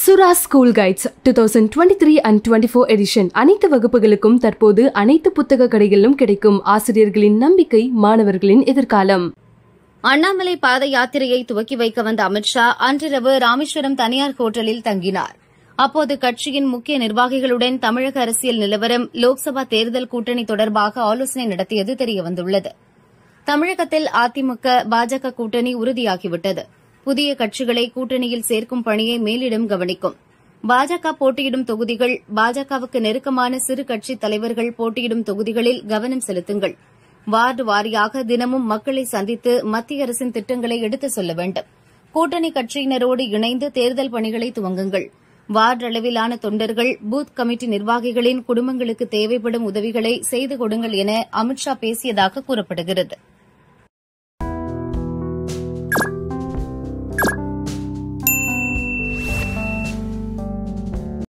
சுரா school guides two thousand twenty three and twenty four edition அனைத்து வகுப்புகளுக்கும் தற்போது அனைத்து புத்தக கடைகளிலும் கிடைக்கும் ஆசிரியர்களின் நம்பிக்கை மாணவர்களின் எதிர்காலம் அண்ணாமலை பாத யாத்திரையை துவக்கி வைக்க வந்த அமித்ஷா அன்றிரவு ராமேஸ்வரம் தனியார் ஹோட்டலில் தங்கினார் அப்போது கட்சியின் முக்கிய நிர்வாகிகளுடன் தமிழக அரசியல் நிலவரம் லோக்சபா தேர்தல் கூட்டணி தொடர்பாக ஆலோசனை நடத்தியது தெரியவந்துள்ளது தமிழகத்தில் அதிமுக பாஜக கூட்டணி உறுதியாகிவிட்டது புதிய கட்சிகளை கூட்டணியில் சேர்க்கும் பணியை மேலிடம் கவனிக்கும் பாஜக போட்டியிடும் தொகுதிகள் பாஜகவுக்கு நெருக்கமான சிறு கட்சித் தலைவர்கள் போட்டியிடும் தொகுதிகளில் கவனம் செலுத்துங்கள் வார்டு வாரியாக தினமும் மக்களை சந்தித்து மத்திய அரசின் திட்டங்களை எடுத்துச் சொல்ல வேண்டும் கூட்டணி கட்சியினரோடு இணைந்து தேர்தல் பணிகளை துவங்குங்கள் வார்டு அளவிலான தொண்டர்கள் பூத் கமிட்டி நிர்வாகிகளின் குடும்பங்களுக்கு தேவைப்படும் உதவிகளை செய்து கொடுங்கள் என அமித்ஷா பேசியதாக கூறப்படுகிறது